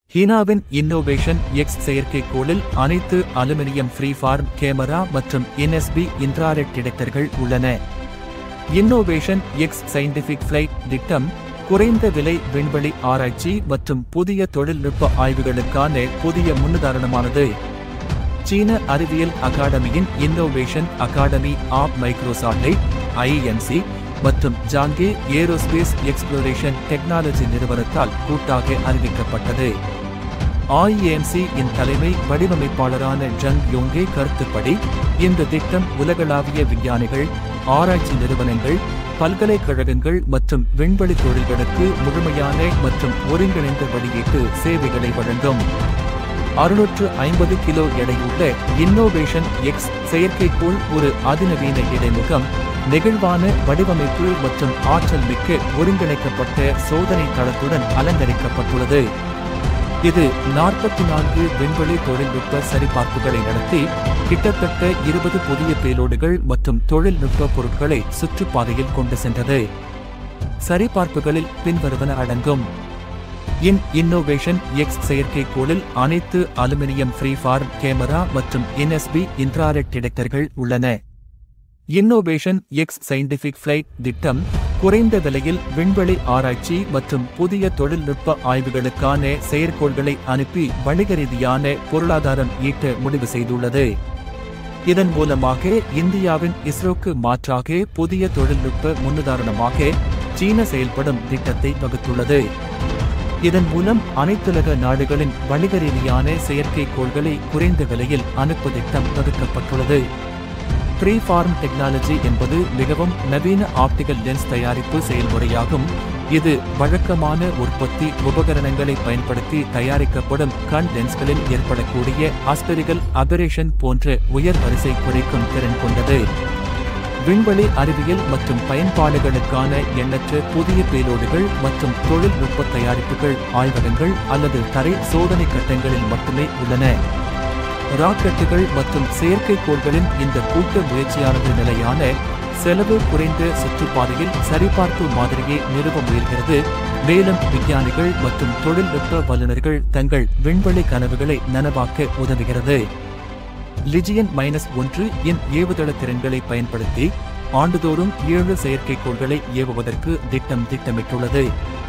ஹீனாவின் innovation X செயற்கைக்கோளில் அனைத்து aluminium free form camera மற்றும் என்எஸ்பி இன்ட்ராரெட் டிடெக்டர்கள் உள்ளன இன்னோவேஷன் எக்ஸ் சயின்டிபிக் ஃபிளைட் திட்டம் குறைந்த விலை விண்வெளி ஆராய்ச்சி மற்றும் புதிய தொழில்நுட்ப ஆய்வுகளுக்கான புதிய முன்னுதாரணமானது சீன அறிவியல் அகாடமியின் இன்னோவேஷன் அகாடமி ஆப் மைக்ரோசாட்டை ஐஎன்சி மற்றும் ஜாங்கே ஏரோஸ்பேஸ் எக்ஸ்ப்ளோரேஷன் டெக்னாலஜி நிறுவனத்தால் கூட்டாக அறிவிக்கப்பட்டது ஐஏஎம்சி இன் தலைமை வடிவமைப்பாளரான ஜங் யோங்கே கருத்துப்படி இந்த திட்டம் உலகளாவிய விஞ்ஞானிகள் ஆராய்ச்சி நிறுவனங்கள் பல்கலைக்கழகங்கள் மற்றும் விண்வெளி தொழில்களுக்கு முழுமையான மற்றும் ஒருங்கிணைந்த வெளியீட்டு சேவைகளை வழங்கும் அறுநூற்று ஐம்பது கிலோ எடையுள்ள இன்னோவேஷன் எக்ஸ் செயற்கைக்கோள் ஒரு அதிநவீன இடைமுகம் நெகிழ்வான வடிவமைப்பு மற்றும் ஆற்றல் மிக்க ஒருங்கிணைக்கப்பட்ட சோதனை தளத்துடன் அலங்கரிக்கப்பட்டுள்ளது இது நாற்பத்தி நான்கு விண்வெளி தொழில்நுட்ப சரிபார்ப்புகளை நடத்தி கிட்டத்தட்ட இருபது புதிய பேலோடுகள் மற்றும் தொழில்நுட்ப பொருட்களை சுற்றுப்பாதையில் கொண்டு சென்றது சரிபார்ப்புகளில் பின்வருவன அடங்கும் இன் இன்னோவேஷன் எக்ஸ் செயற்கைக்கோளில் அனைத்து அலுமினியம் ஃப்ரீ ஃபார்ம் கேமரா மற்றும் என்எஸ்பி இன்ட்ராரெட் டிடெக்டர்கள் உள்ளன இன்னோவேஷன் எக்ஸ் சயின்டிபிக் ஃபிளைட் திட்டம் குறைந்த விலையில் விண்வெளி ஆராய்ச்சி மற்றும் புதிய தொழில்நுட்ப ஆய்வுகளுக்கான செயற்கோள்களை அனுப்பி வணிக ரீதியான பொருளாதாரம் ஈட்ட முடிவு செய்துள்ளது இதன் மூலமாக இந்தியாவின் இஸ்ரோக்கு மாற்றாக புதிய தொழில்நுட்ப முன்னுதாரணமாக சீன செயல்படும் திட்டத்தை வகுத்துள்ளது இதன் மூலம் அனைத்துலக நாடுகளின் வணிக ரீதியான செயற்கைக்கோள்களை குறைந்த விலையில் அனுப்பு திட்டம் வகுக்கப்பட்டுள்ளது ப்ரீ ஃபார்ம் டெக்னாலஜி என்பது மிகவும் நவீன ஆப்டிகல் லென்ஸ் தயாரிப்பு செயல்முறையாகும் இது வழக்கமான உற்பத்தி உபகரணங்களை பயன்படுத்தி தயாரிக்கப்படும் கண் லென்ஸ்களில் ஏற்படக்கூடிய ஆஸ்பெரிகல் அபரேஷன் போன்ற உயர் வரிசை குறைக்கும் திறன் கொண்டது விண்வெளி அறிவியல் மற்றும் பயன்பாடுகளுக்கான எண்ணற்ற புதிய பேலோடுகள் மற்றும் தொழில்நுட்ப தயாரிப்புகள் ஆய்வகங்கள் அல்லது தரை சோதனை கட்டங்களில் மட்டுமே உள்ளன ராக்கெட்டுகள் மற்றும் செயற்கைக்கோள்களின் இந்த கூட்ட முயற்சியானது நிலையான செலவு குறைந்த சுற்றுப்பாதையில் சரிபார்ப்பு மாதிரியை நிறுவ முயல்கிறது மேலும் விஞ்ஞானிகள் மற்றும் தொழில்நுட்ப வல்லுநர்கள் தங்கள் விண்வெளி கனவுகளை நனவாக்க உதவுகிறது லிஜியன் மைனஸ் ஒன்று இன் ஏவுதள திறன்களை பயன்படுத்தி ஆண்டுதோறும் ஏழு செயற்கைக்கோள்களை ஏவுவதற்கு திட்டம் திட்டமிட்டுள்ளது